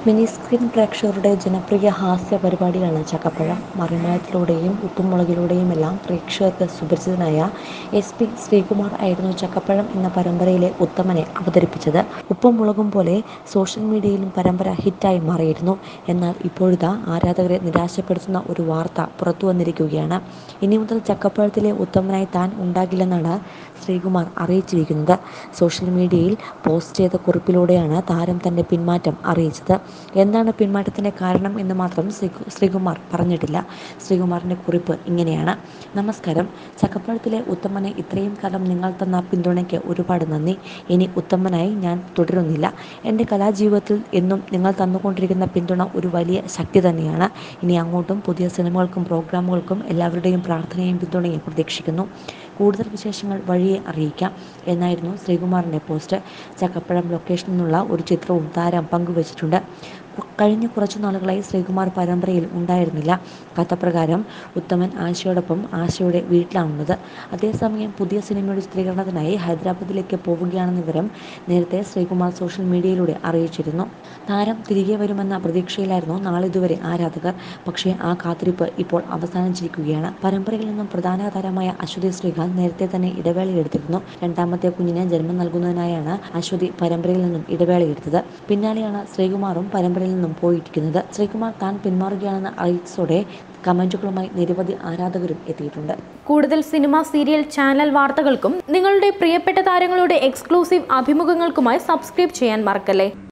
Mini screen പ്രേക്ഷകരുടെ ജനപ്രിയ ഹാസ്യ പരിപാടിയാണ് ചക്കപ്പഴം. മറിമായത്തിലൂടെയും ഉപ്പും-മുളകിലൂടെയുമെല്ലാം പ്രേക്ഷകർക്ക് സുപരിചിതനായ എസ്. പി. ശ്രീകുമാർ ആയിരുന്നു ചക്കപ്പഴം എന്ന പരമ്പരയിലെ ഉത്തമനെ അവതരിപ്പിച്ചത്. ഉപ്പും മുളകും പോലെ സോഷ്യൽ മീഡിയയിലും പരമ്പര ഹിറ്റായി മാറിയിരുന്നു. എന്നാൽ ഇപ്പോഴിതാ ആരാധകരെ നിരാശപ്പെടുത്തുന്ന ഒരു വാർത്ത പുറത്തുവന്നിരിക്കുകയാണ്. ഇനി മുതൽ ചക്കപ്പഴത്തിലെ ഉത്തമനായി താൻ ഉണ്ടാകില്ലെന്നാണ് ശ്രീകുമാർ അറിയിച്ചിരിക്കുന്നത്. സോഷ്യൽ മീഡിയയിൽ പോസ്റ്റ് ചെയ്ത കുറിപ്പിലൂടെയാണ് താരം തന്റെ പിന്മാറ്റം അറിയിച്ചത്. എന്താണ് പിന്മാറ്റത്തിന്റെ കാരണം എന്ന് മാത്രം ശ്രീകുമാർ പറഞ്ഞിട്ടില്ല. ശ്രീകുമാറിന്റെ കുറിപ്പ് ഇങ്ങനെയാണ്. നമസ്കാരം. ചക്കപ്പഴത്തിലെ ഉത്തമന് ഇത്രയും കാലം നിങ്ങൾ തന്ന പിന്തുണയ്ക്ക് ഒരുപാട് നന്ദി. ഇനി ഉത്തമനായി ഞാൻ തുടരുന്നില്ല. എന്റെ കലാജീവിതത്തിൽ എന്നും നിങ്ങൾ തന്നുകൊണ്ടിരിക്കുന്ന പിന്തുണ ഒരു വലിയ ശക്തി തന്നെയാണ്. ഇനി അങ്ങോട്ടും പുതിയ സിനിമകൾക്കും പ്രോഗ്രാമുകൾക്കും എല്ലാവരുടെയും പ്രാർത്ഥനയും പിന്തുണയും പ്രതീക്ഷിക്കുന്നു. കൂടുതൽ വിശേഷങ്ങൾ വഴിയെ അറിയിക്കാം എന്നായിരുന്നു ശ്രീകുമാറിന്റെ പോസ്റ്റ്. ചക്കപ്പഴം ലൊക്കേഷനിൽ നിന്നുള്ള ഒരു ചിത്രവും താരം പങ്കുവച്ചിട്ടുണ്ട്. കഴിഞ്ഞ കുറച്ചു നാളുകളായി ശ്രീകുമാർ പരമ്പരയിൽ ഉണ്ടായിരുന്നില്ല. കഥപ്രകാരം ഉത്തമൻ ആശയോടൊപ്പം ആശയുടെ വീട്ടിലാണുള്ളത്. അതേസമയം പുതിയ സിനിമയുടെ ചിത്രീകരണത്തിനായി ഹൈദരാബാദിലേക്ക് പോവുകയാണെന്ന വിവരം നേരത്തെ ശ്രീകുമാർ സോഷ്യൽ മീഡിയയിലൂടെ അറിയിച്ചിരുന്നു. താരം തിരികെ വരുമെന്ന പ്രതീക്ഷയിലായിരുന്നു നാളിതുവരെ ആരാധകർ. പക്ഷേ ആ കാത്തിരിപ്പ് ഇപ്പോൾ അവസാനിച്ചിരിക്കുകയാണ്. പരമ്പരയിൽ നിന്നും പ്രധാന താരമായ അശ്വതി ശ്രീകാന്ത് നേരത്തെ തന്നെ ഇടവേളയെടുത്തിരുന്നു. രണ്ടാമത്തെ കുഞ്ഞിന് ജന്മം നൽകുന്നതിനായാണ് അശ്വതി പരമ്പരയിൽ നിന്നും ഇടവേളയെടുത്തത്. പിന്നാലെയാണ് ശ്രീകുമാറും പരമ്പരയിൽ നിന്നും പോയിരിക്കുന്നത്. ശ്രീകുമാർ താൻ പിന്മാറുകയാണെന്ന് അറിയിച്ചതോടെ കമന്റുകളുമായി നിരവധി ആരാധകരും എത്തിയിട്ടുണ്ട്. കൂടുതൽ സിനിമ, സീരിയൽ, ചാനൽ വാർത്തകൾക്കും നിങ്ങളുടെ പ്രിയപ്പെട്ട താരങ്ങളുടെ എക്സ്ക്ലൂസീവ് അഭിമുഖങ്ങൾക്കുമായി സബ്സ്ക്രൈബ് ചെയ്യാൻ മറക്കല്ലേ